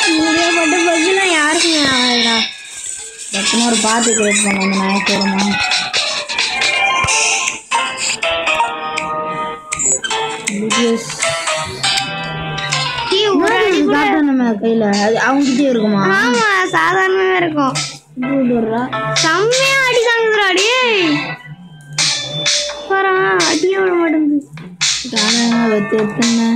video போட்டு பஸ்லாம் யாருக்குமே ஆகாதுடா டக்குன்னு ஒரு பாட்டு கிரியேட் பண்ண அந்த நாய்க்கு வருமா வீடியோஸ் டீ ஒரு அடி கூட காட்டுறோம் நம்ம கையில் அது அவங்ககிட்டயே இருக்குமா ஆமா சாதாரணமாவே இருக்கும் இப்படி விடுறா செம்மையா அடி தாங்குதுடா டேய் பாரா அடியே விட மாட்டேங்குது காரணங்க வெத்து எத்துன்னு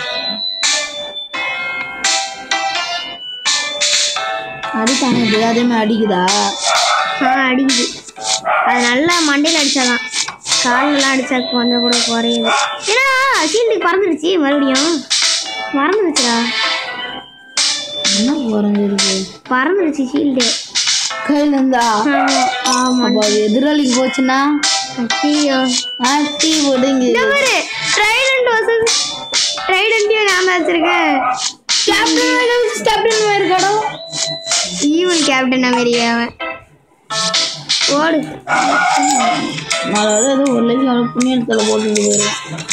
அடித்தாங்க இது அதே மாதிரி அடிக்குதா ஆ அடிக்குது அது நல்லா மண்டையில் அடிச்சாதான் கால்லலாம் அடிச்சா கொஞ்சம் கூட குறையுது ஏன்னா ஷீல்டுக்கு பறந்துடுச்சு மறுபடியும் மறந்துடுச்சுடா என்ன குறைஞ்சிருக்கு பறந்துடுச்சு ஷீல்டு கையில் இருந்தா ஆமா அப்போ அது எதிராளிக்கு போச்சுன்னா ஐயோ ஆக்டி ஒடுங்கி இந்த பாரு ட்ரைடன்ட் வசதி ட்ரைடன்ட்டையும் நான் தான் வச்சிருக்கேன் கேப்டன் கேப்டன் இருக்கடா ஈவன் கேப்டன் அமெரிக்கா அவன் ஓடு அதாவது ஏதோ ஒரு லைஃப் அவன் புண்ணியத்தில் போட்டுட்டு போயிடுவான்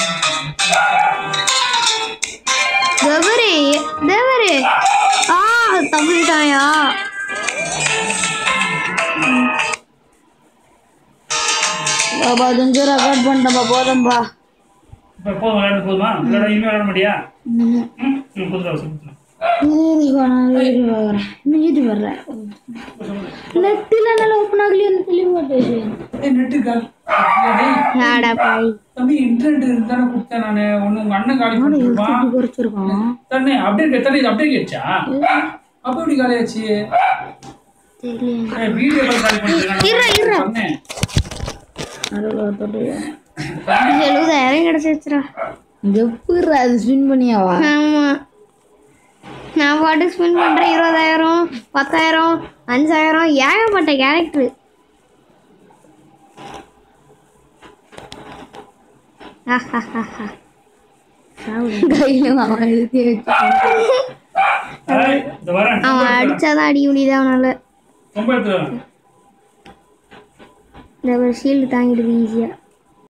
தேவரு தேவரு ஆ தப்பிட்டாயா பாபா அதுங்க ரெக்கார்ட் பண்ணிட்டேன்பா போதும்பா இப்போ போதும் விளையாட போதுமா விளையாட இனிமே விளையாட மாட்டியா ம் ம் குதிரை குதிரை இன்னும் ஈட்டு வர்றேன் நெட்டில் நல்லா ஓப்பன் ஆகலையே தெளிவு போட்டு நெட்டுக்கா ஆடா பாய் தம்பி இன்டர்நெட் தானே கொடுத்தேன் நான் ஒன்று உங்கள் அண்ணன் காலி பண்ணிருப்பான் குறைச்சிருக்கான் தண்ணே அப்டேட் தண்ணி இது அப்டேட் ஆயிடுச்சா அப்போ எப்படி காலி ஆச்சு தெரியல வீடியோ கால் காலி பண்ணிருக்கேன் சொன்னேன் எழுபதாயிரம் கிடைச்சிருச்சுடா எப்படி அது ஸ்பின் பண்ணியாவா ஆமா நான் பாட்டு ஸ்பெண்ட் பண்றேன் இருபதாயிரம் பத்தாயிரம் அஞ்சாயிரம் ஏகப்பட்ட கேரக்டர் கையில் அவன் எழுதி வச்சு ஏய், இந்த வரேன் அவன் அடிச்சாதான் அடிக்க முடியுது அவனால ரொம்ப எடுத்து வரேன் இந்த ஒரு ஷீல்டு தாங்கிடுது ஈஸியாக